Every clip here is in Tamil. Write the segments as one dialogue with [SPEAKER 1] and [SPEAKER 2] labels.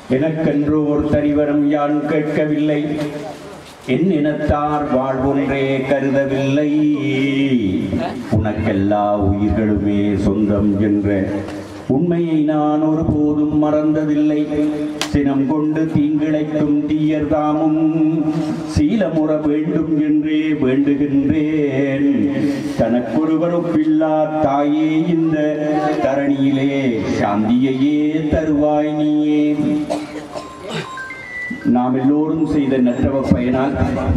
[SPEAKER 1] எனக்கென்று ஒரு தனிவரம் யான் கேட்கவில்லை என் இனத்தார் வாழ்வொன்றே கருதவில்லை உனக்கெல்லா உயிர்களுமே சொந்தம் என்ற உண்மையை நான் ஒருபோதும் மறந்ததில்லை சினம் கொண்டு தீங்கிழைக்கும் தீயர் தாமும் சீலமுற வேண்டும் என்றே வேண்டுகின்றேன் தனக்கொருவருப்பில்லா தாயே இந்த தரணியிலே சாந்தியையே தருவாய் நீயே நாம் எல்லோரும் செய்த நற்றவ பயனால்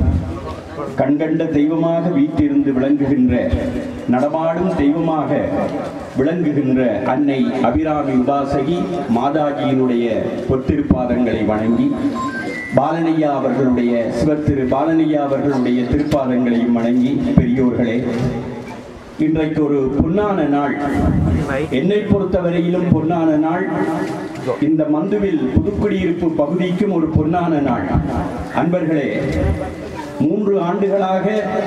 [SPEAKER 1] கண்கண்ட தெய்வமாக வீட்டிருந்து விளங்குகின்ற நடமாடும் தெய்வமாக விளங்குகின்ற அன்னை அபிராமி உபாசகி மாதாஜியினுடைய பொத்திருப்பாதங்களை வணங்கி பாலனையா அவர்களுடைய சிவத்திரு பாலனையா அவர்களுடைய திருப்பாதங்களையும் வணங்கி பெரியோர்களே இன்றைக்கு ஒரு பொன்னான நாள் என்னை பொறுத்தவரையிலும் பொன்னான நாள் இந்த மந்துவில் புதுக்குடியிருப்பு பகுதிக்கும் ஒரு பொன்னான நாள் அன்பர்களே மூன்று ஆண்டுகளாக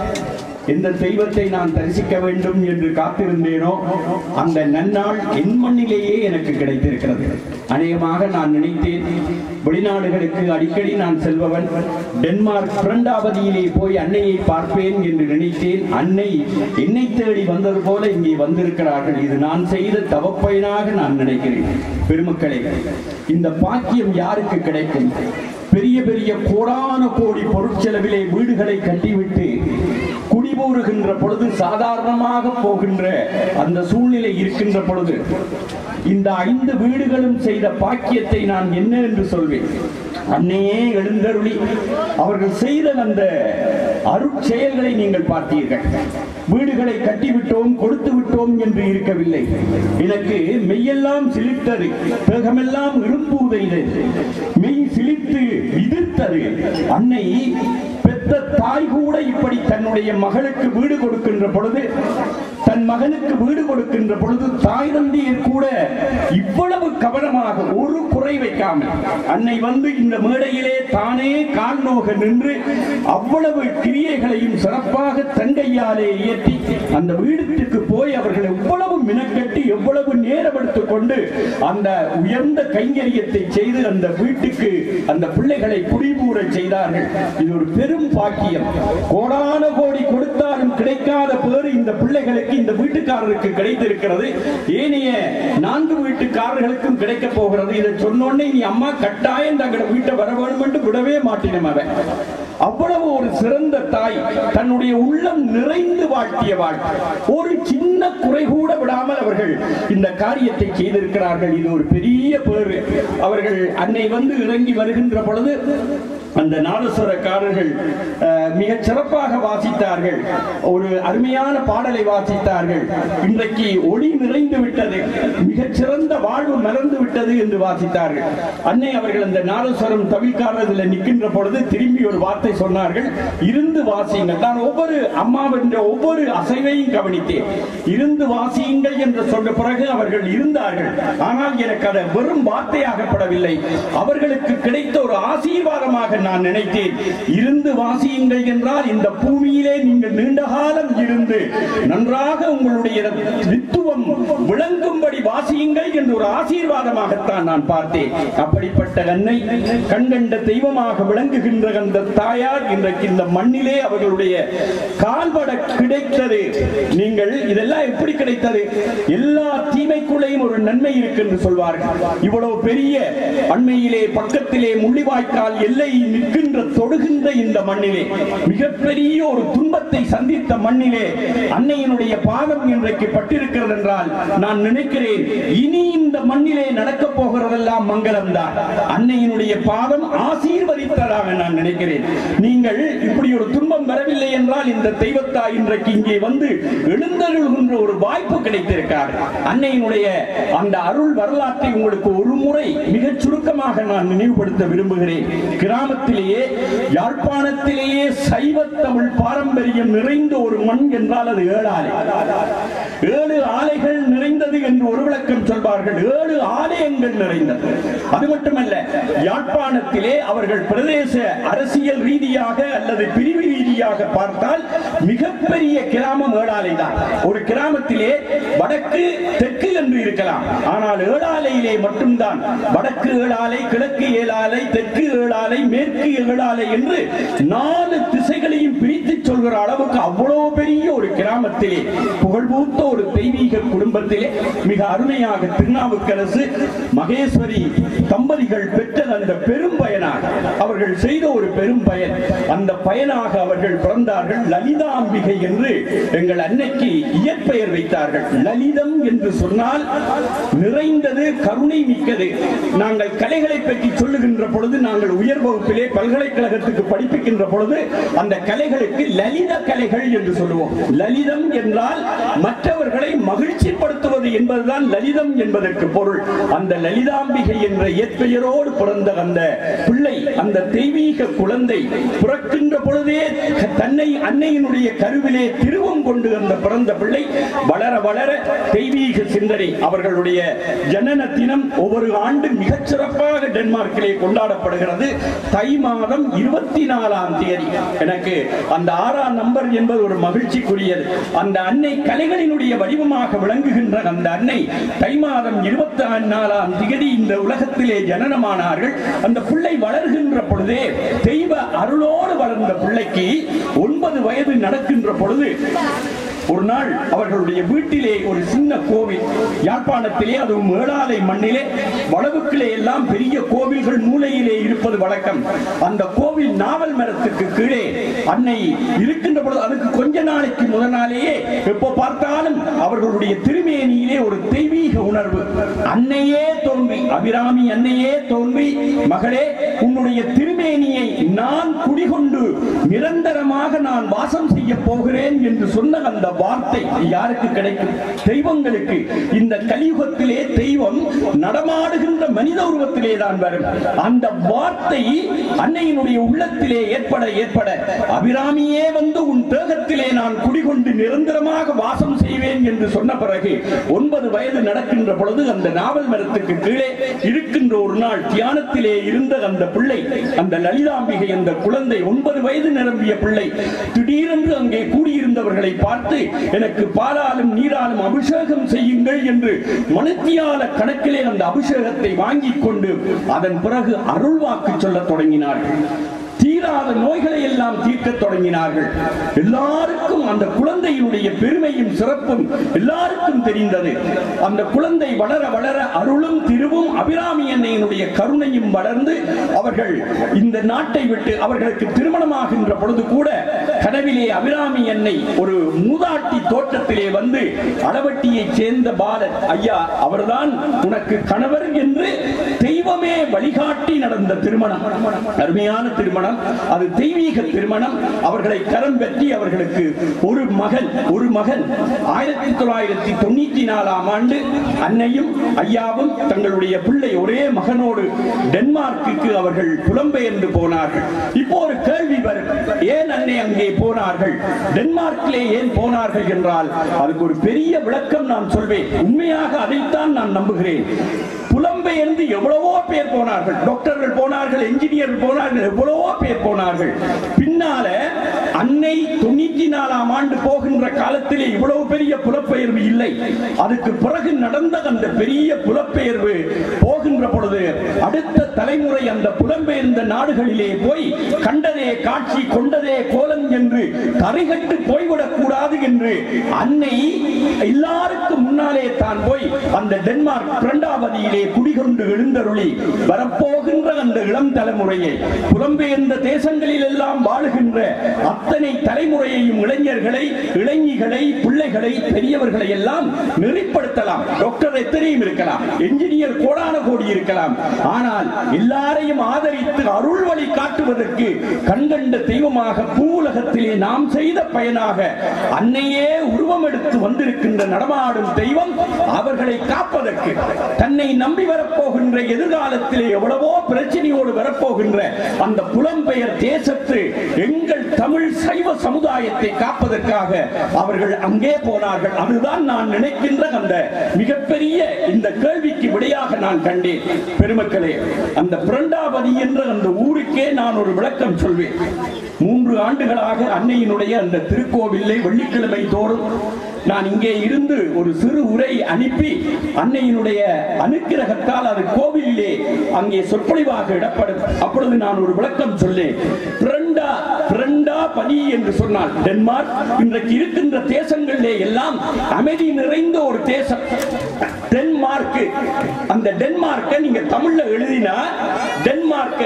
[SPEAKER 1] எந்த தெய்வத்தை நான் தரிசிக்க வேண்டும் என்று காத்திருந்தேனோ அந்த நன்னாள் என் மண்ணிலேயே எனக்கு கிடைத்திருக்கிறது அநேகமாக நான் நினைத்தேன் வெளிநாடுகளுக்கு அடிக்கடி நான் செல்பவன் டென்மார்க் பிரண்டாவதியிலே போய் அன்னையை பார்ப்பேன் என்று நினைத்தேன் அன்னை என்னை தேடி வந்தது போல இங்கே வந்திருக்கிறார்கள் இது நான் செய்த தவப்பயனாக நான் நினைக்கிறேன் பெருமக்களே இந்த பாக்கியம் யாருக்கு கிடைக்கும் பெரிய பெரிய கோடான கோடி பொருட்செலவிலே வீடுகளை கட்டிவிட்டு குடிபோறுகின்ற பொழுது சாதாரணமாக போகின்ற அந்த சூழ்நிலை இருக்கின்ற பொழுது இந்த ஐந்து வீடுகளும் செய்த பாக்கியத்தை நான் என்ன என்று சொல்வேன் அன்னையே எழுந்தருளி அவர்கள் செய்த அந்த அருட்செயல்களை நீங்கள் பார்த்தீர்கள் வீடுகளை கட்டிவிட்டோம் கொடுத்து விட்டோம் என்று இருக்கவில்லை எனக்கு மெய்யெல்லாம் சிலிர்த்தது தேகமெல்லாம் இழும்பூதைது மெய் சிலிர்த்து விதிர்த்தது அன்னை பெத்த தாய் கூட இப்படி தன்னுடைய மகளுக்கு வீடு கொடுக்கின்ற பொழுது தன் மகனுக்கு வீடு கொடுக்கின்ற பொழுது தாய் தந்தையர் கூட இவ்வளவு கவனமாக ஒரு குறை வைக்காமல் அன்னை வந்து இந்த மேடையிலே தானே கால் நோக நின்று அவ்வளவு கிரியைகளையும் சிறப்பாக தங்கையாலே இயற்றி அந்த வீடுக்கு போய் அவர்களை எவ்வளவு மினக்கட்டி எவ்வளவு நேரம் எடுத்துக் கொண்டு அந்த உயர்ந்த கைங்கரியத்தை செய்து அந்த வீட்டுக்கு அந்த பிள்ளைகளை குடிபூரச் செய்தார்கள் இது ஒரு பெரும் பாக்கியம் கோடான கோடி கொடுத்தாலும் கிடைக்காத பேரு இந்த பிள்ளைகளுக்கு இந்த வீட்டுக்காரருக்கு கிடைத்திருக்கிறது ஏனைய நான்கு வீட்டுக்காரர்களுக்கும் கிடைக்க போகிறது இதை சொன்னோடனே நீ அம்மா கட்டாயம் தங்களோட வீட்டை வர வேண்டும் என்று விடவே மாட்டினம் அவன் அவ்வளவு ஒரு சிறந்த தாய் தன்னுடைய உள்ளம் நிறைந்து வாழ்த்திய வாழ்க்கை ஒரு சின்ன குறை கூட விடாமல் அவர்கள் இந்த காரியத்தை செய்திருக்கிறார்கள் இது ஒரு பெரிய பேரு அவர்கள் அன்னை வந்து இறங்கி வருகின்ற பொழுது அந்த நாதஸ்வரக்காரர்கள் அஹ், மிகச் சிறப்பாக வாசித்தார்கள் ஒரு அருமையான பாடலை வாசித்தார்கள் இன்றைக்கு ஒளி நிறைந்து விட்டது மிகச் சிறந்த வாழ்வு மறந்து விட்டது என்று வாசித்தார்கள் அன்னை அவர்கள் அந்த நாதஸ்வரம் தவிர்க்காரதில் நிற்கின்ற பொழுது திரும்பி ஒரு வார்த்தை சொன்னார்கள் இருந்து வாசியுங்கள் நான் ஒவ்வொரு அம்மாவின் ஒவ்வொரு அசைவையும் கவனித்தேன் இருந்து வாசியுங்கள் என்று சொன்ன பிறகு அவர்கள் இருந்தார்கள் ஆனால் எனக்கு அது வெறும் வார்த்தையாகப்படவில்லை அவர்களுக்கு கிடைத்த ஒரு ஆசீர்வாதமாக நான் நினைத்தேன் இருந்து வாசியுங்கள் என்றால் இந்த பூமியிலே நீங்கள் நீண்ட காலம் இருந்து நன்றாக உங்களுடைய வித்துவம் விளங்கும்படி வாசியுங்கள் என்று ஒரு ஆசீர்வாதமாகத்தான் நான் பார்த்தேன் அப்படிப்பட்ட அன்னை கண்கண்ட தெய்வமாக விளங்குகின்ற அந்த தாயார் இன்றைக்கு இந்த மண்ணிலே அவர்களுடைய கால்பட கிடைத்தது நீங்கள் இதெல்லாம் எப்படி கிடைத்தது எல்லா தீமைக்குள்ளேயும் ஒரு நன்மை இருக்கு என்று சொல்வார்கள் இவ்வளவு பெரிய அண்மையிலே பக்கத்திலே முள்ளிவாய்க்கால் எல்லை நிற்கின்ற தொடுகின்ற இந்த மண்ணிலே மிகப்பெரிய ஒரு துன்பத்தை சந்தித்த மண்ணிலே அன்னையினுடைய பாதம் இன்றைக்கு பட்டிருக்கிறது என்றால் நான் நினைக்கிறேன் இனி இந்த மண்ணிலே நடக்க போகிறதெல்லாம் மங்களம் தான் அன்னையினுடைய பாதம் ஆசீர்வதித்ததாக நான் நினைக்கிறேன் நீங்கள் இப்படி ஒரு துன்பம் வரவில்லை என்றால் இந்த தெய்வத்தா இன்றைக்கு இங்கே வந்து எழுந்தருள்கின்ற ஒரு வாய்ப்பு கிடைத்திருக்கார் அன்னையினுடைய அந்த அருள் வரலாற்றை உங்களுக்கு ஒரு முறை மிகச் சுருக்கமாக நான் நினைவுபடுத்த விரும்புகிறேன் கிராமத்திலேயே யாழ்ப்பாணத்திலேயே சைவ தமிழ் பாரம்பரியம் நிறைந்த ஒரு மண் என்றால் அது ஏழாலை ஏழு ஆலைகள் நிறைந்தது என்று ஒரு விளக்கம் சொல்வார்கள் ஏழு ஆலயங்கள் நிறைந்தது அது மட்டுமல்ல யாழ்ப்பாணத்திலே அவர்கள் பிரதேச அரசியல் ரீதியாக அல்லது பிரிவு ரீதியாக பார்த்தால் மிகப்பெரிய கிராமம் ஏழாலை தான் ஒரு கிராமத்திலே வடக்கு தெற்கு என்று இருக்கலாம் ஆனால் ஏழாலையிலே மட்டும்தான் வடக்கு ஏழாலை ஏழாலை கிழக்கு ஏழாலை தெற்கு ஏழாலை மேற்கு ஏழாலை என்று நாலு திசைகளையும் பிரித்து சொல்கிற அளவுக்கு அவ்வளவு பெரிய ஒரு கிராமத்திலே புகழ்பூத்த ஒரு தெய்வீக குடும்பத்திலே மிக அருமையாக திருநாவுக்கரசு மகேஸ்வரி தம்பதிகள் பெற்ற அந்த பெரும் பயனாக அவர்கள் செய்த ஒரு பெரும் பயன் அந்த பயனாக அவர்கள் பிறந்தார்கள் லலிதாம்பிகை என்று எங்கள் அன்னைக்கு இயற்பெயர் வைத்தார்கள் லலிதம் என்று சொன்னால் நிறைந்தது கருணை மிக்கது நாங்கள் கலைகளை பற்றி சொல்லுகின்ற பொழுது நாங்கள் உயர் வகுப்பிலே பல்கலைக்கழகத்துக்கு படிப்பிக்கின்ற பொழுது அந்த கலைகளுக்கு லலித கலைகள் என்று சொல்லுவோம் லலிதம் என்றால் மற்றவர்களை மகிழ்ச்சிப்படுத்துவது என்பதுதான் லலிதம் என்பதற்கு பொருள் அந்த லலிதாம்பிகை என்ற இயற்பெயரோடு பிறந்த அந்த பிள்ளை அந்த தெய்வீக குழந்தை பிறக்கின்ற பொழுதே தன்னை அன்னையினுடைய கருவிலே திருவம் கொண்டு அந்த பிறந்த பிள்ளை வளர வளர தெய்வீக சிந்தனை அவர்களுடைய ஜனன தினம் ஒவ்வொரு ஆண்டு மிகச் சிறப்பாக டென்மார்க்கிலே கொண்டாடப்படுகிறது தை மாதம் இருபத்தி நாலாம் தேதி எனக்கு அந்த ஆறாம் நம்பர் என்பது ஒரு மகிழ்ச்சிக்குரியது அந்த அன்னை கலைகளினுடைய வடிவமாக விளங்குகின்ற அந்த அன்னை தை மாதம் இருபத்தி நாலாம் திகதி இந்த உலகத்திலே ஜனனமானார்கள் அந்த பிள்ளை வளர்கின்ற பொழுதே தெய்வ அருளோடு வளர்ந்த பிள்ளைக்கு ஒன்பது வயது நடக்கின்ற பொழுது ஒரு நாள் அவர்களுடைய வீட்டிலே ஒரு சின்ன கோவில் யாழ்ப்பாணத்திலே அதுவும் மேலாலை மண்ணிலே வளவுக்கிலே எல்லாம் பெரிய கோவில்கள் மூலையிலே இருப்பது வழக்கம் அந்த கோவில் நாவல் மரத்துக்கு கீழே அன்னை இருக்கின்ற பொழுது அதுக்கு கொஞ்ச நாளைக்கு முதல் நாளேயே எப்போ பார்த்தாலும் அவர்களுடைய திருமேனியிலே ஒரு தெய்வீக உணர்வு அன்னையே தோன்றி அபிராமி அன்னையே தோன்றி மகளே உன்னுடைய திருமேனியை நான் குடிகொண்டு நிரந்தரமாக நான் வாசம் செய்ய போகிறேன் என்று சொன்ன அந்த வார்த்தை யாருக்கு கிடைக்கும் தெய்வங்களுக்கு இந்த கலியுகத்திலே தெய்வம் நடமாடுகின்ற மனித உருவத்திலே தான் வரும் அந்த வார்த்தை அன்னையினுடைய உள்ளத்திலே ஏற்பட ஏற்பட அபிராமியே வந்து உன் தேகத்திலே நான் குடிகொண்டு நிரந்தரமாக வாசம் செய்வேன் என்று சொன்ன பிறகு ஒன்பது வயது நடக்கின்ற பொழுது அந்த நாவல் மரத்துக்கு கீழே இருக்கின்ற ஒரு நாள் தியானத்திலே இருந்த அந்த பிள்ளை அந்த லலிதாம்பிகை அந்த குழந்தை ஒன்பது வயது நிரம்பிய பிள்ளை திடீரென்று அங்கே கூடியிருந்தவர்களை பார்த்து எனக்கு பாலாலும் நீராலும் அபிஷேகம் செய்யுங்கள் என்று மனுத்தியால கணக்கிலே அந்த அபிஷேகத்தை வாங்கிக் கொண்டு அதன் பிறகு அருள் வாக்கு சொல்லத் தொடங்கினார்கள் தீராத நோய்களை எல்லாம் தீர்க்கத் தொடங்கினார்கள் எல்லாருக்கும் அந்த குழந்தையினுடைய பெருமையும் சிறப்பும் எல்லாருக்கும் தெரிந்தது அந்த குழந்தை வளர வளர அருளும் திருவும் அபிராமி அன்னையினுடைய கருணையும் வளர்ந்து அவர்கள் இந்த நாட்டை விட்டு அவர்களுக்கு திருமணமாகின்ற பொழுது கூட கனவிலே அபிராமி அன்னை ஒரு மூதாட்டி தோட்டத்திலே வந்து அளவட்டியைச் சேர்ந்த பாலன் ஐயா அவர்தான் உனக்கு கணவர் என்று தெய்வமே வழிகாட்டி நடந்த திருமணம் அருமையான திருமணம் அது தெய்வீக திருமணம் அவர்களை கரம் பற்றி அவர்களுக்கு ஒரு மகன் ஒரு மகன் ஆயிரத்தி தொள்ளாயிரத்தி தொண்ணூத்தி நாலாம் ஆண்டு அன்னையும் ஐயாவும் தங்களுடைய பிள்ளை ஒரே மகனோடு டென்மார்க்குக்கு அவர்கள் புலம்பெயர்ந்து போனார்கள் இப்போ ஒரு கேள்வி வரும் ஏன் அன்னை அங்கே போனார்கள் டென்மார்க்கிலே ஏன் போனார்கள் என்றால் அதுக்கு ஒரு பெரிய விளக்கம் நான் சொல்வேன் உண்மையாக அதைத்தான் நான் நம்புகிறேன் புலம்பெயர்ந்து எவ்வளவோ பேர் போனார்கள் டாக்டர்கள் போனார்கள் என்ஜினியர் போனார்கள் எவ்வளவோ பேர் போனார்கள் பின்னால அன்னை தொண்ணூத்தி நாலாம் ஆண்டு போகின்ற காலத்திலே இவ்வளவு பெரிய புலப்பெயர்வு இல்லை அதுக்கு பிறகு நடந்த அந்த பெரிய புலப்பெயர்வு போகின்ற பொழுது அடுத்த தலைமுறை அந்த புலம்பெயர்ந்த நாடுகளிலே போய் கண்டதே காட்சி கொண்டதே கோலம் என்று கரைகட்டு போய்விடக் கூடாது என்று அன்னை எல்லாருக்கும் முன்னாலே தான் போய் அந்த டென்மார்க் பிரண்டாவதியிலே குடிகொண்டு எழுந்தருளி வரப்போகின்ற அந்த இளம் தலைமுறையை புலம்பெயர்ந்த தேசங்களில் எல்லாம் வாழுகின்ற அத்தனை தலைமுறையையும் இளைஞர்களை இளைஞிகளை பிள்ளைகளை பெரியவர்களை எல்லாம் நெறிப்படுத்தலாம் டாக்டர் எத்தனையும் இருக்கலாம் என்ஜினியர் கோடான கோடி இருக்கலாம் ஆனால் எல்லாரையும் ஆதரித்து அருள் வழி காட்டுவதற்கு கண்கண்ட தெய்வமாக பூவுலகத்திலே நாம் செய்த பயனாக அன்னையே உருவம் எடுத்து வந்திருக்கின்ற நடமாடும் தெய்வம் அவர்களை காப்பதற்கு தன்னை நம்பி வரப்போகின்ற எதிர்காலத்திலே எவ்வளவோ பிரச்சனையோடு வரப்போகின்ற அந்த புலம்பெயர் தேசத்து எங்கள் தமிழ் சைவ சமுதாயத்தை காப்பதற்காக அவர்கள் அங்கே போனார்கள் அதுதான் நான் நினைக்கின்ற அந்த மிகப்பெரிய இந்த கேள்விக்கு விடையாக நான் கண்டேன் பெருமக்களே அந்த பிரண்டாவதி என்ற அந்த ஊருக்கே நான் ஒரு விளக்கம் சொல்வேன் மூன்று ஆண்டுகளாக அன்னையினுடைய அந்த திருக்கோவிலை வெள்ளிக்கிழமை தோறும் நான் இங்கே இருந்து ஒரு சிறு உரை அனுப்பி அன்னையினுடைய அனுக்கிரகத்தால் அது கோவிலிலே அங்கே சொற்பொழிவாக இடப்படும் அப்பொழுது நான் ஒரு விளக்கம் சொல்லேன் பிரண்டா பிரண்டா பதி என்று சொன்னால் டென்மார்க் இன்றைக்கு இருக்கின்ற தேசங்களிலே எல்லாம் அமைதி நிறைந்த ஒரு தேசம் டென்மார்க் அந்த டென்மார்க்கை நீங்க தமிழ்ல எழுதினா டென்மார்க்க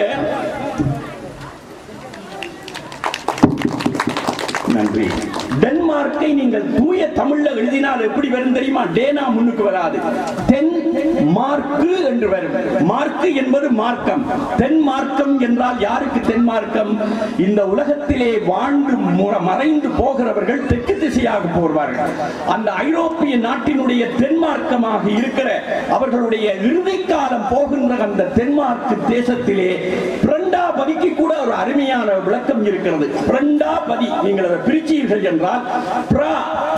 [SPEAKER 1] நன்றி டென்மார்க்கை நீங்கள் தூய தமிழ்ல எழுதினால் எப்படி வரும் தெரியுமா டேனா முன்னுக்கு வராது தென் மார்க்கு என்று வரும் மார்க்கு என்பது மார்க்கம் தென் மார்க்கம் என்றால் யாருக்கு தென் மார்க்கம் இந்த உலகத்திலே வாழ்ந்து மு- மறைந்து போகிறவர்கள் தெற்கு திசையாக போவார்கள் அந்த ஐரோப்பிய நாட்டினுடைய தென்மார்க்கமாக இருக்கிற அவர்களுடைய இறுதி காலம் போகின்ற அந்த தென்மார்க்கு தேசத்திலே பிரண்டாபதிக்கு கூட ஒரு அருமையான விளக்கம் இருக்கிறது பிரண்டாபதி நீங்கள் அதை பிரிச்சீர்கள் என்றால் பிரா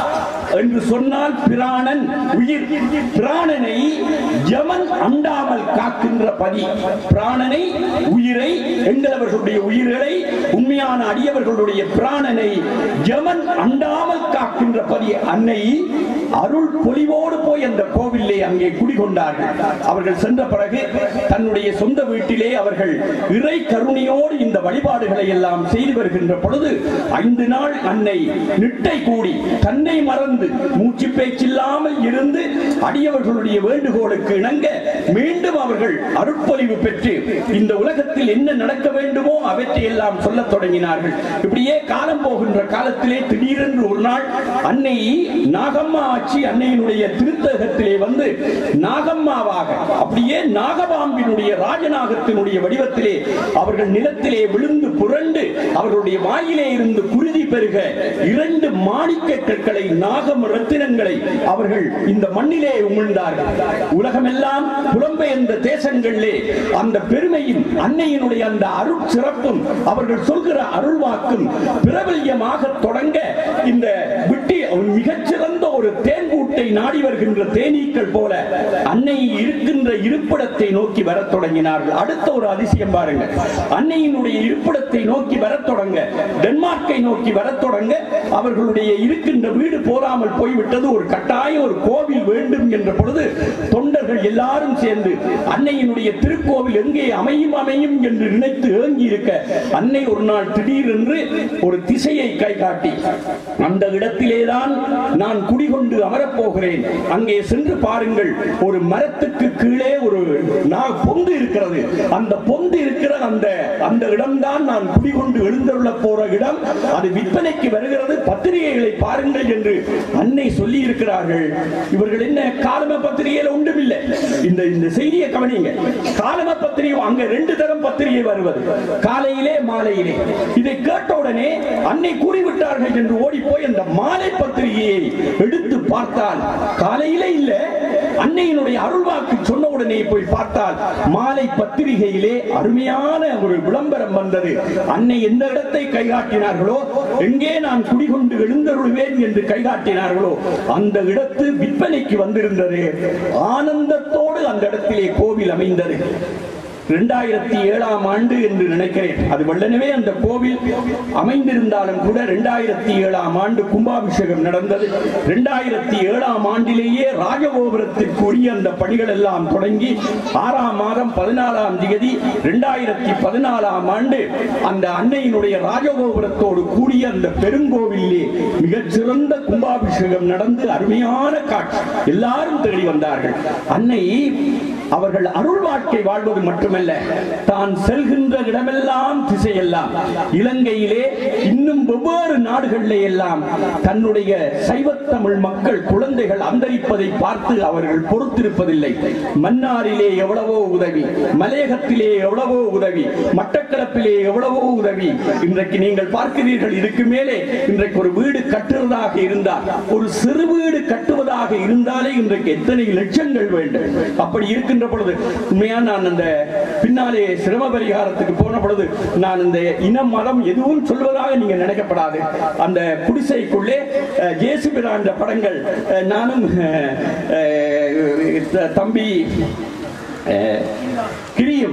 [SPEAKER 1] என்று சொன்னால் பிராணன் உயிர் பிராணனை யமன் அண்டாமல் காக்கின்ற பதி பிராணனை உயிரை எங்களவர்களுடைய உயிர்களை உண்மையான அடியவர்களுடைய பிராணனை யமன் அண்டாமல் காக்கின்ற பதி அன்னை அருள் பொலிவோடு போய் அந்த கோவிலே அங்கே குடிகொண்டார்கள் அவர்கள் சென்ற பிறகு தன்னுடைய சொந்த வீட்டிலே அவர்கள் இறை கருணையோடு இந்த வழிபாடுகளை எல்லாம் செய்து வருகின்ற பொழுது ஐந்து நாள் அன்னை நிட்டை கூடி தன்னை மறந்து மூச்சு பேச்சில்லாமல் இருந்து அடியவர்களுடைய வேண்டுகோளுக்கு இணங்க மீண்டும் அவர்கள் அருட்பொலிவு பெற்று இந்த உலகத்தில் என்ன நடக்க வேண்டுமோ அவற்றை எல்லாம் சொல்லத் தொடங்கினார்கள் இப்படியே காலம் போகின்ற காலத்திலே திடீரென்று ஒரு நாள் அன்னை நாகம்மா ஆட்சி அன்னையினுடைய திருத்தகத்திலே வந்து நாகம்மாவாக அப்படியே நாகபாம்பினுடைய ராஜநாகத்தினுடைய வடிவத்திலே அவர்கள் நிலத்திலே விழுந்து புரண்டு அவர்களுடைய வாயிலே இருந்து குருதி பெருக இரண்டு மாணிக்க கற்களை நாகம் ரத்தினங்களை அவர்கள் இந்த மண்ணிலே உமிழ்ந்தார்கள் உலகமெல்லாம் புலம்பெயர்ந்த தேசங்களிலே அந்த பெருமையும் அன்னையினுடைய அந்த அருள் சிறப்பும் அவர்கள் சொல்கிற அருள்வாக்கும் பிரபல்யமாக தொடங்க இந்த விட்டி மிகச்சிறந்த ஒரு தேன்கூட்டை நாடி வருகின்ற தேனீக்கள் போல அன்னை இருக்கின்ற இருப்பிடத்தை நோக்கி வரத் தொடங்கினார்கள் அடுத்த ஒரு அதிசயம் பாருங்க அன்னையினுடைய இருப்பிடத்தை நோக்கி வரத் தொடங்க டென்மார்க்கை நோக்கி வரத் தொடங்க அவர்களுடைய இருக்கின்ற வீடு போராமல் போய்விட்டது ஒரு கட்டாயம் ஒரு கோவில் வேண்டும் என்ற பொழுது தொண்டர்கள் எல்லாரும் சேர்ந்து அன்னையினுடைய திருக்கோவில் எங்கே அமையும் அமையும் என்று நினைத்து ஏங்கி இருக்க அன்னை ஒரு நாள் திடீரென்று ஒரு திசையை கை காட்டி அந்த இடத்திலேதான் நான் குடிகொண்டு அமரப் போகிறேன் அங்கே சென்று பாருங்கள் ஒரு மரத்துக்கு கீழே ஒரு நா- பொந்து இருக்கிறது அந்த பொந்து இருக்கிற அந்த அந்த இடம்தான் நான் குடிகொண்டு எழுந்தருள போற இடம் அது விற்பனைக்கு வருகிறது பத்திரிகைகளை பாருங்கள் என்று அன்னை சொல்லி இருக்கிறார்கள் இவர்கள் என்ன காலம பத்திரிகையில ஒன்றுமில்லை இந்த இந்த செய்தியை கவனிங்க காலம பத்திரிகை அங்க ரெண்டு தரம் பத்திரிகை வருவது காலையிலே மாலையிலே இதை கேட்ட உடனே அன்னை கூறிவிட்டார்கள் என்று ஓடி போய் அந்த மாலை பத்திரிகையை எடுத்து பார்த்தால் காலையிலே இல்ல அன்னையினுடைய அருள்வாக்கு சொன்ன உடனே போய் பார்த்தால் மாலை பத்திரிகையிலே அருமையான ஒரு விளம்பரம் வந்தது அன்னை எந்த இடத்தை கைகாட்டினார்களோ எங்கே நான் குடிகொண்டு எழுந்தருள்வேன் என்று கைகாட்டினார்களோ அந்த இடத்து விற்பனைக்கு வந்திருந்தது ஆனந்தத்தோடு அந்த இடத்திலே கோவில் அமைந்தது இரண்டாயிரத்தி ஏழாம் ஆண்டு என்று நினைக்கிறேன் அது வெள்ளனவே அந்த கோவில் அமைந்திருந்தாலும் கூட இரண்டாயிரத்தி ஏழாம் ஆண்டு கும்பாபிஷேகம் நடந்தது இரண்டாயிரத்தி ஏழாம் ஆண்டிலேயே ராஜகோபுரத்திற்கு உரிய அந்த பணிகள் எல்லாம் தொடங்கி ஆறாம் மாதம் பதினாலாம் தேதி இரண்டாயிரத்தி பதினாலாம் ஆண்டு அந்த அன்னையினுடைய ராஜகோபுரத்தோடு கூடிய அந்த பெருங்கோவிலே மிகச்சிறந்த கும்பாபிஷேகம் நடந்து அருமையான காட்சி எல்லாரும் தேடி வந்தார்கள் அன்னை அவர்கள் அருள் வாழ்க்கை வாழ்வது மட்டுமல்ல தான் செல்கின்ற இடமெல்லாம் திசையெல்லாம் இலங்கையிலே இன்னும் வெவ்வேறு நாடுகளிலே எல்லாம் தன்னுடைய சைவத்தமிழ் மக்கள் குழந்தைகள் அந்தரிப்பதை பார்த்து அவர்கள் பொறுத்திருப்பதில்லை மன்னாரிலே எவ்வளவோ உதவி மலையகத்திலே எவ்வளவோ உதவி மட்டக்களப்பிலே எவ்வளவோ உதவி இன்றைக்கு நீங்கள் பார்க்கிறீர்கள் இதுக்கு மேலே இன்றைக்கு ஒரு வீடு கட்டுவதாக இருந்தால் ஒரு சிறு வீடு கட்டுவதாக இருந்தாலே இன்றைக்கு எத்தனை லட்சங்கள் வேண்டும் அப்படி இருக்கின்ற பொழுது உண்மையா நான் அந்த பின்னாலே சிரம பரிகாரத்துக்கு போன பொழுது நான் இந்த இனம் மதம் எதுவும் சொல்வதாக நீங்க நினைக்கப்படாது அந்த குடிசைக்குள்ளே அஹ், இயேசு பிராண்ட படங்கள் அஹ், நானும் அஹ், அஹ், தம்பி அஹ், கிரியும் கிரியும்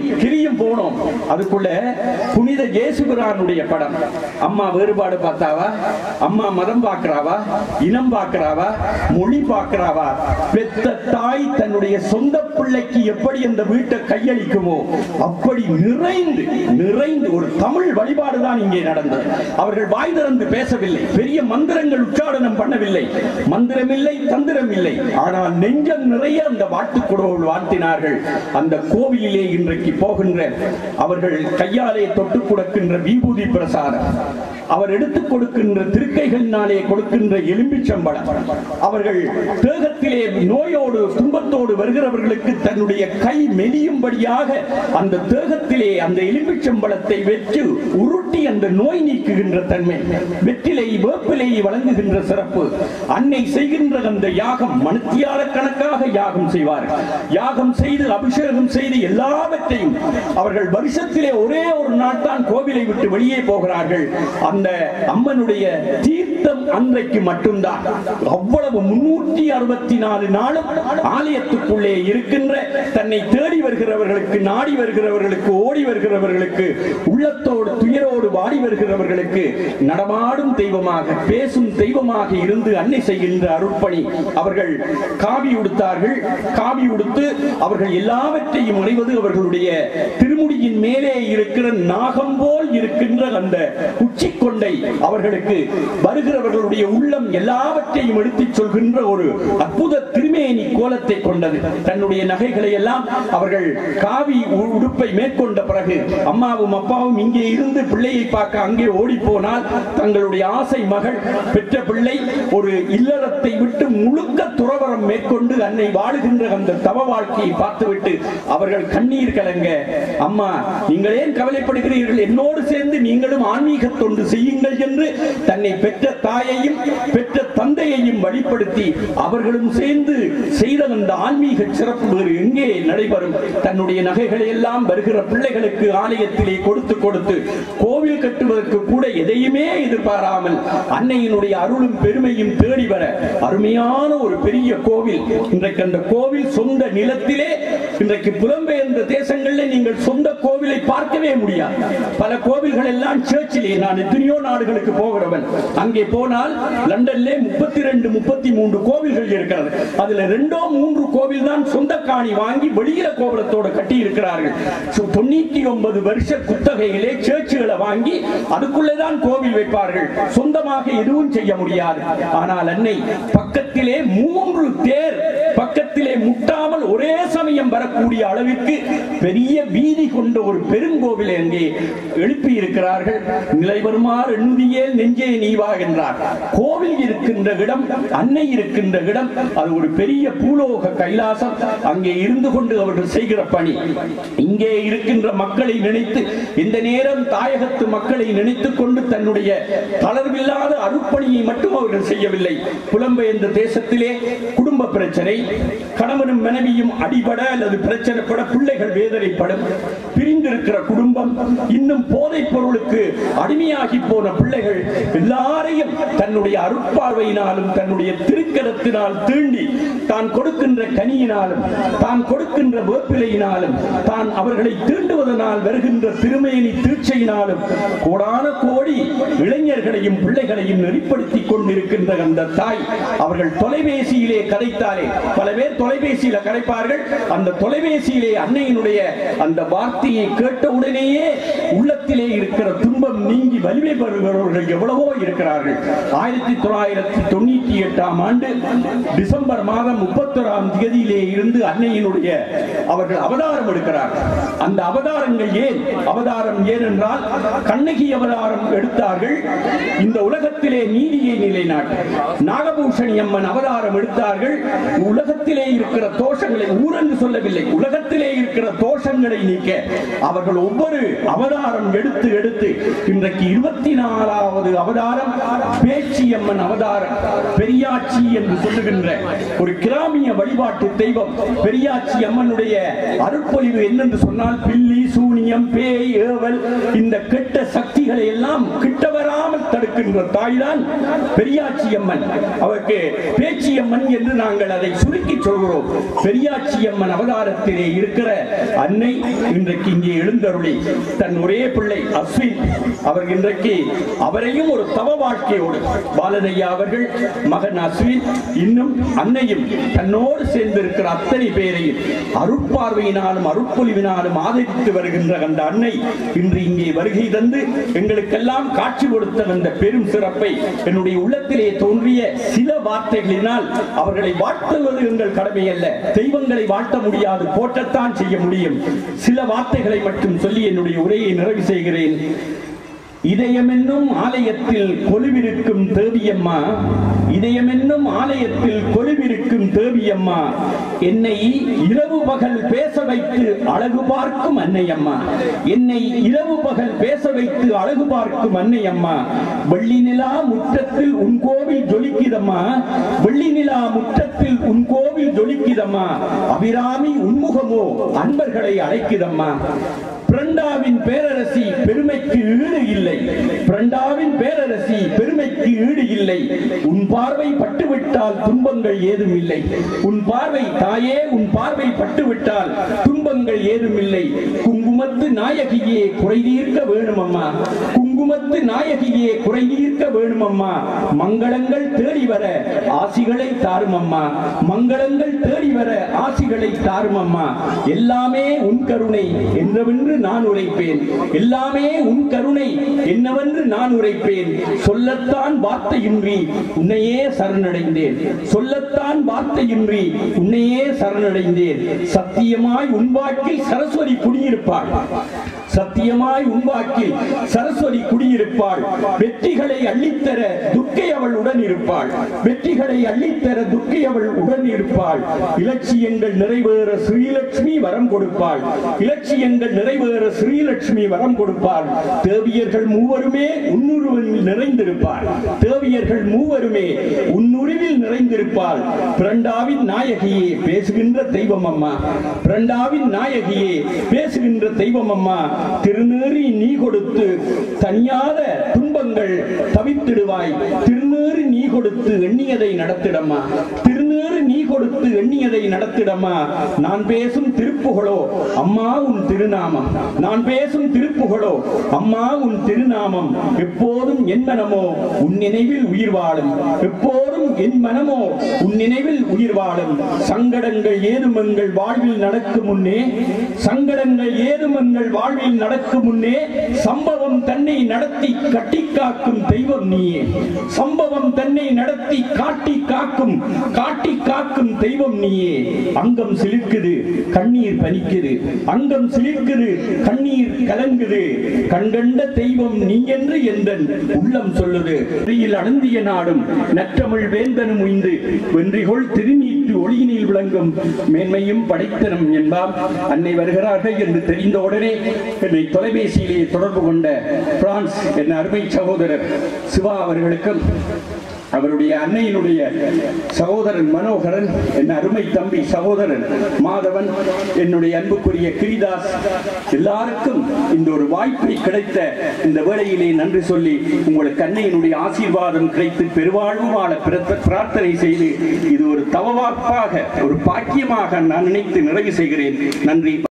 [SPEAKER 1] அங்கேயும் போனோம் அதுக்குள்ள புனித ஜேசுபிரானுடைய படம் அம்மா வேறுபாடு பார்த்தாவா அம்மா மதம் பார்க்கறாவா இனம் பார்க்கறாவா மொழி பார்க்கறாவா பெத்த தாய் தன்னுடைய சொந்த பிள்ளைக்கு எப்படி அந்த வீட்டை கையளிக்குமோ அப்படி நிறைந்து நிறைந்து ஒரு தமிழ் வழிபாடு தான் இங்கே நடந்தது அவர்கள் வாய் திறந்து பேசவில்லை பெரிய மந்திரங்கள் உச்சாடனம் பண்ணவில்லை மந்திரம் இல்லை தந்திரம் இல்லை ஆனால் நெஞ்சம் நிறைய அந்த வாட்டுக்குடவோடு வாழ்த்தினார்கள் அந்த கோவிலிலே இன்றைக்கு போகின்ற அவர்கள் கையாலே தொட்டு கொடுக்கின்ற விபூதி பிரசாதம் அவர் எடுத்துக் கொடுக்கின்ற திருக்கைகளினாலே கொடுக்கின்ற எலும்பிச்சம்பளம் அவர்கள் தேகத்திலே நோயோடு துன்பத்தோடு வருகிறவர்களுக்கு தன்னுடைய கை மெலியும்படியாக அந்த தேகத்திலே அந்த எலும்பிச்சம்பளத்தை வெற்று உருட்டி அந்த நோய் நீக்குகின்ற தன்மை வெற்றிலை வேப்பிலை வழங்குகின்ற சிறப்பு அன்னை செய்கின்ற அந்த யாகம் மனுத்தியால கணக்காக யாகம் செய்வார்கள் யாகம் செய்து அபிஷேகம் செய்து எல்லாவற்றையும் அவர்கள் வருஷத்திலே ஒரே ஒரு நாள் தான் கோவிலை விட்டு வெளியே போகிறார்கள் அந்த அம்மனுடைய தீர்த்தம் அன்றைக்கு மட்டும்தான் அவ்வளவு முன்னூற்றி அறுபத்தி நாலு நாளும் ஆலயத்துக்குள்ளே இருக்கின்ற தன்னை தேடி வருகிறவர்களுக்கு நாடி வருகிறவர்களுக்கு ஓடி வருகிறவர்களுக்கு உள்ளத்தோடு துயரோடு வாடி வருகிறவர்களுக்கு நடமாடும் தெய்வமாக பேசும் தெய்வமாக இருந்து அன்னை செய்கின்ற அருட்பணி அவர்கள் காவி உடுத்தார்கள் காவி உடுத்து அவர்கள் எல்லாவற்றையும் அணிவது அவர்களுடைய திருமுடியின் மேலே இருக்கிற நாகம் போல் இருக்கின்ற அந்த உச்சி கொண்டை அவர்களுக்கு வருகிறவர்களுடைய உள்ளம் எல்லாவற்றையும் எடுத்துச் சொல்கின்ற ஒரு அற்புத திருமேனி கோலத்தை கொண்டது தன்னுடைய நகைகளை எல்லாம் அவர்கள் காவி உ- உடுப்பை மேற்கொண்ட பிறகு அம்மாவும் அப்பாவும் இங்கே இருந்து பிள்ளையை பார்க்க அங்கே ஓடி போனால் தங்களுடைய ஆசை மகள் பெற்ற பிள்ளை ஒரு இல்லறத்தை விட்டு முழுக்க துறவரம் மேற்கொண்டு அன்னை வாழுகின்ற அந்த தவ வாழ்க்கையை பார்த்துவிட்டு அவர்கள் கண்ணீர் கலங்க அம்மா நீங்கள் ஏன் கவலைப்படுகிறீர்கள் என்னோடு சேர்ந்து நீங்களும் ஆன்மீக தொண்டு செய்யுங்கள் என்று தன்னை பெற்ற தாயையும் பெற்ற தந்தையையும் வழிப்படுத்தி அவர்களும் சேர்ந்து செய்த அந்த ஆன்மீக சிறப்பு வேறு எங்கே நடைபெறும் தன்னுடைய நகைகளை எல்லாம் வருகிற பிள்ளைகளுக்கு ஆலயத்திலே கொடுத்து கொடுத்து கோவில் கட்டுவதற்கு கூட எதையுமே எதிர்பாராமல் அன்னையினுடைய அருளும் பெருமையும் தேடி வர அருமையான ஒரு பெரிய கோவில் இன்றைக்கு அந்த கோவில் சொந்த நிலத்திலே இன்றைக்கு புலம்பெயர்ந்த தேசங்களில் நீங்கள் சொந்த கோவிலை பார்க்கவே முடியாது பல கோவில்கள் எல்லாம் சர்ச்சிலே நான் எத்தனையோ நாடுகளுக்கு போகிறவன் அங்கே போனால் லண்டன்லே முப்பத்தி ரெண்டு முப்பத்தி மூன்று கோவில்கள் இருக்கிறது அதுல ரெண்டோ மூன்று கோவில் தான் சொந்த காணி வாங்கி வெளியில கோபுரத்தோட கட்டி இருக்கிறார்கள் சு- தொண்ணூத்தி ஒன்பது வருஷ குத்தகையிலே சர்ச்சுகளை வாங்கி அதுக்குள்ளே தான் கோவில் வைப்பார்கள் சொந்தமாக எதுவும் செய்ய முடியாது ஆனால் அன்னை பக்கத்திலே மூன்று தேர் பக்கத்திலே முட்டாமல் ஒரே சமயம் வரக்கூடிய அளவிற்கு பெரிய வீதி கொண்ட ஒரு பெருங்கோவிலை அங்கே எழுப்பி இருக்கிறார்கள் நிலை வருமாறு எண்ணுதியே நெஞ்சே நீவா என்றார் கோவில் இருக்கின்ற இடம் அன்னை இருக்கின்ற இடம் அது ஒரு பெரிய பூலோக கைலாசம் அங்கே இருந்து கொண்டு அவர்கள் செய்கிற பணி இங்கே இருக்கின்ற மக்களை நினைத்து இந்த நேரம் தாயகத்து மக்களை நினைத்துக் கொண்டு தன்னுடைய தளர்வில்லாத அருட்பணியை மட்டும் அவர்கள் செய்யவில்லை புலம்பெயர்ந்த தேசத்திலே குடும்ப பிரச்சனை கணவனும் மனைவியும் அடிபட அல்லது பிரச்சனைப்பட பிள்ளைகள் வேதனைப்படும் பிரிந்திருக்கிற குடும்பம் இன்னும் போதைப் பொருளுக்கு அடிமையாகி போன பிள்ளைகள் எல்லாரையும் தன்னுடைய அருட்பார்வையினாலும் தன்னுடைய திருக்கரத்தினால் தீண்டி தான் கொடுக்கின்ற கனியினாலும் தான் கொடுக்கின்ற வேப்பிலையினாலும் தான் அவர்களை தீண்டுவதனால் வருகின்ற திருமேனி தீட்சையினாலும் கோடான கோடி இளைஞர்களையும் பிள்ளைகளையும் நெறிப்படுத்திக் கொண்டிருக்கின்ற அந்த தாய் அவர்கள் தொலைபேசியிலே கதைத்தாலே பல பேர் தொலைபேசியில கதைப்பார்கள் அந்த தொலைபேசியிலே அன்னையினுடைய அந்த வார்த்தையை கேட்ட உடனேயே உள்ளத்திலே இருக்கிற துன்பம் நீங்கி வலிமை பெறுகிறவர்கள் எவ்வளவோ இருக்கிறார்கள் ஆயிரத்தி தொள்ளாயிரத்தி தொண்ணூத்தி எட்டாம் ஆண்டு டிசம்பர் மாதம் முப்பத்தொராம் தேதியிலே இருந்து அன்னையினுடைய அவர்கள் அவதாரம் எடுக்கிறார்கள் அந்த அவதாரங்கள் ஏன் அவதாரம் ஏன் என்றால் கண்ணகி அவதாரம் எடுத்தார்கள் இந்த உலகத்திலே நீதியை நிலைநாட்ட நாகபூஷணி அம்மன் அவதாரம் எடுத்தார்கள் உலகத்திலே இருக்கிற தோஷங்களை ஊரென்று சொல்லவில்லை உலகத்திலே இருக்கிற தோஷங்களை நீக்க அவர்கள் ஒவ்வொரு அவதாரம் எடுத்து எடுத்து இன்றைக்கு இருபத்தி நாலாவது அவதாரம் பேச்சியம்மன் அவதாரம் பெரியாச்சி என்று சொல்லுகின்ற ஒரு கிராமிய வழிபாட்டு தெய்வம் பெரியாச்சி அம்மனுடைய அருட்பொழிவு என்னென்று சொன்னால் பில்லி சூனியம் பேய் ஏவல் இந்த கெட்ட சக்திகளை எல்லாம் கிட்ட வராமல் தடுக்கின்ற தாய்தான் பெரியாச்சி அம்மன் அவருக்கு பேச்சியம்மன் என்று நாங்கள் அதை சுருக்கி சொல்கிறோம் பெரியாச்சி அம்மன் அவதாரத்திலே இருக்கிற அன்னை இன்றைக்கு இங்கே எழுந்தருளி தன் ஒரே பிள்ளை அஸ்வின் அவர் இன்றைக்கு அவரையும் ஒரு தவ வாழ்க்கையோடு பாலனையா அவர்கள் மகன் அஸ்வின் இன்னும் அன்னையும் தன்னோடு சேர்ந்திருக்கிற அத்தனை பேரையும் அருட்பார்வையினாலும் அருட்பொலிவினாலும் ஆதரித்து வருகின்ற அந்த அன்னை இன்று இங்கே வருகை தந்து எங்களுக்கெல்லாம் காட்சி கொடுத்த அந்த பெரும் சிறப்பை என்னுடைய உள்ளத்திலே தோன்றிய சில வார்த்தைகளினால் அவர்களை வாழ்த்துவது எங்கள் கடமை அல்ல தெய்வங்களை வாழ்த்த முடியாது போற்றத்தான் செய்ய முடியும் சில வார்த்தைகளை மட்டும் சொல்லி என்னுடைய உரையை நிறைவு செய்கிறேன் இதயமென்னும் ஆலயத்தில் கொலுவிருக்கும் தேவியம்மா இதயமென்னும் ஆலயத்தில் கொலுவிருக்கும் தேவியம்மா என்னை இரவு பகல் பேச வைத்து அழகு பார்க்கும் அன்னையம்மா என்னை இரவு பகல் பேச வைத்து அழகு பார்க்கும் அன்னையம்மா வெள்ளி நிலா முற்றத்தில் உன் கோவில் ஜொலிக்குதம்மா வெள்ளி நிலா முற்றத்தில் உன் கோவில் ஜொலிக்குதம்மா அபிராமி உன்முகமோ அன்பர்களை அழைக்குதம்மா பிரண்டாவின் பேரரசி பெருமைக்கு ஈடு இல்லை பிரண்டாவின் பேரரசி பெருமைக்கு ஈடு இல்லை உன் பார்வை பட்டுவிட்டால் துன்பங்கள் ஏதும் இல்லை உன் பார்வை தாயே உன் பார்வை பட்டுவிட்டால் துன்பங்கள் ஏதும் இல்லை குங்குமத்து நாயகியே குறை தீர்க்க வேணும் அம்மா குங்குமத்து நாயகியே குறை தீர்க்க வேணும் அம்மா மங்களங்கள் தேடி வர ஆசிகளை தாரும் அம்மா மங்களங்கள் தேடி வர ஆசிகளை தாரும் அம்மா எல்லாமே உன் கருணை என்றவென்று நான் உரைப்பேன் எல்லாமே உன் கருணை என்னவென்று நான் உரைப்பேன் சொல்லத்தான் வார்த்தையின்றி உன்னையே சரணடைந்தேன் சொல்லத்தான் வார்த்தையின்றி உன்னையே சரணடைந்தேன் சத்தியமாய் உன் வாக்கில் சரஸ்வதி குடியிருப்பாள் சத்தியமாய் உன்வாக்கில் சரஸ்வதி குடியிருப்பாள் வெற்றிகளை அள்ளித்தர துர்க்கை அவள் உடன் இருப்பாள் வெற்றிகளை அள்ளித்தர துர்க்கை அவள் உடன் இருப்பாள் இலட்சியங்கள் நிறைவேற ஸ்ரீலட்சுமி வரம் கொடுப்பாள் இலட்சியங்கள் நிறைவேற ஸ்ரீலட்சுமி வரம் கொடுப்பாள் தேவியர்கள் மூவருமே உன்னுருவில் நிறைந்திருப்பாள் தேவியர்கள் மூவருமே உன்னுருவில் நிறைந்திருப்பாள் பிரண்டாவின் நாயகியே பேசுகின்ற தெய்வம் அம்மா பிரண்டாவின் நாயகியே பேசுகின்ற தெய்வம் அம்மா திருநேறி நீ கொடுத்து தனியாத துன்பங்கள் தவித்திடுவாய் திருநேறு நீ கொடுத்து எண்ணியதை நடத்திடம்மா திருநேறு நீ கொடுத்து எண்ணியதை நடத்திடம்மா நான் பேசும் திருப்புகழோ அம்மா உன் திருநாமம் நான் பேசும் திருப்புகழோ அம்மா உன் திருநாமம் எப்போதும் என் மனமோ உன் நினைவில் உயிர் வாழும் எப்போதும் என் மனமோ உன் நினைவில் உயிர் வாழும் சங்கடங்கள் ஏதும் எங்கள் வாழ்வில் நடக்கும் முன்னே சங்கடங்கள் ஏதும் எங்கள் வாழ்வில் நடக்கும் முன்னே சம்பவம் தன்னை நடத்தி கட்டி காக்கும் தெய்வம் நீயே சம்பவம் தன்னை நடத்தி காட்டி காக்கும் காட்டி காக்கும் தெய்வம் நீயே அங்கம் சிலிர்க்குது கண்ணீர் பனிக்குது அங்கம் சிலிர்க்குது கண்ணீர் கலங்குது கண்கண்ட தெய்வம் நீ என்று எந்தன் உள்ளம் சொல்லுது வெளியில் அடந்திய நாடும் நற்றமிழ் வேந்தனும் உய்ந்து வென்றிகொள் திருநீற்று ஒளியினில் விளங்கும் மேன்மையும் படைத்தனம் என்பாம் அன்னை வருகிறார்கள் என்று தெரிந்த உடனே என்னை தொலைபேசியிலே தொடர்பு கொண்ட பிரான்ஸ் என் அருமை சகோதரர் சிவா அவர்களுக்கும் அவருடைய அன்னையினுடைய சகோதரன் மனோகரன் என் அருமை தம்பி சகோதரன் மாதவன் என்னுடைய அன்புக்குரிய கிரிதாஸ் எல்லாருக்கும் இந்த ஒரு வாய்ப்பை கிடைத்த இந்த வேளையிலே நன்றி சொல்லி உங்களுக்கு அன்னையினுடைய ஆசீர்வாதம் கிடைத்து பெருவாழ்வு வாழ பிர- பிரார்த்தனை செய்து இது ஒரு தவவாப்பாக ஒரு பாக்கியமாக நான் நினைத்து நிறைவு செய்கிறேன் நன்றி